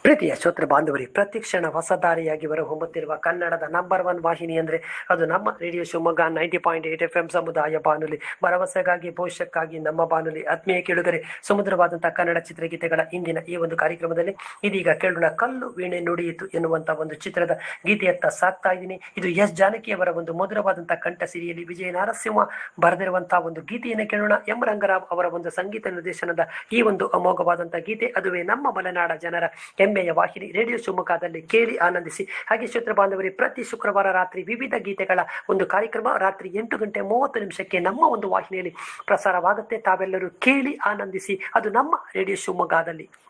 ಪ್ರೀತಿಯ ಶ್ರೋತೃ ಬಾಂಧವರಿ ಪ್ರತಿಕ್ಷಣ ಹೊಸ ದಾರಿಯಾಗಿ ಹೊಮ್ಮುತ್ತಿರುವ ಕನ್ನಡದ ನಂಬರ್ ಒನ್ ವಾಹಿನಿ ಅಂದ್ರೆ ಅದು ನಮ್ಮ radio Shivamogga ninety point eight F M ಸಮುದಾಯ ಬಾನುಲಿ ಭರವಸೆಗಾಗಿ ಭವಿಷ್ಯಕ್ಕಾಗಿ ನಮ್ಮ ಬಾನುಲಿ ಆತ್ಮೀಯ ಕೇಳುಗರೆ ಸುಮಧುರವಾದಂತಹ ಕನ್ನಡ ಚಿತ್ರಗೀತೆಗಳ ಇಂದಿನ ಈ ಒಂದು ಕಾರ್ಯಕ್ರಮದಲ್ಲಿ ಇದೀಗ ಕೇಳೋಣ ಕಲ್ಲು ವೀಣೆ ನುಡಿಯಿತು ಎನ್ನುವಂತಹ ಒಂದು ಚಿತ್ರದ ಗೀತೆಯತ್ತ ಸಾಕ್ತಾ ಇದ್ದೀನಿ ಇದು ಎಸ್ ಜಾನಕಿಯವರ ಒಂದು ಮಧುರವಾದಂತಹ ಕಂಠ ಸಿರಿಯಲ್ಲಿ ವಿಜಯ ನರಸಿಂಹ ಬರೆದಿರುವಂತಹ ಒಂದು ಗೀತೆಯನ್ನು ಕೇಳೋಣ ಎಂ ರಂಗರಾವ್ ಅವರ ಒಂದು ಸಂಗೀತ ನಿರ್ದೇಶನದ ಈ ಒಂದು ಅಮೋಘವಾದಂತಹ ಗೀತೆ ಅದುವೇ ನಮ್ಮ ಮಲೆನಾಡ ಜನರ ಹೆಮ್ಮೆಯ ವಾಹಿನಿ ರೇಡಿಯೋ ಶಿವಮೊಗ್ಗದಲ್ಲಿ ಕೇಳಿ ಆನಂದಿಸಿ ಹಾಗೆ ಶ್ರೋತೃ ಬಾಂಧವರಿ ಪ್ರತಿ ಶುಕ್ರವಾರ ರಾತ್ರಿ ವಿವಿಧ ಗೀತೆಗಳ ಒಂದು ಕಾರ್ಯಕ್ರಮ ರಾತ್ರಿ ಎಂಟು ಗಂಟೆ ಮೂವತ್ತು ನಿಮಿಷಕ್ಕೆ ನಮ್ಮ ಒಂದು ವಾಹಿನಿಯಲ್ಲಿ ಪ್ರಸಾರವಾಗುತ್ತೆ ತಾವೆಲ್ಲರೂ ಕೇಳಿ ಆನಂದಿಸಿ ಅದು ನಮ್ಮ ರೇಡಿಯೋ ಶಿವಮೊಗ್ಗದಲ್ಲಿ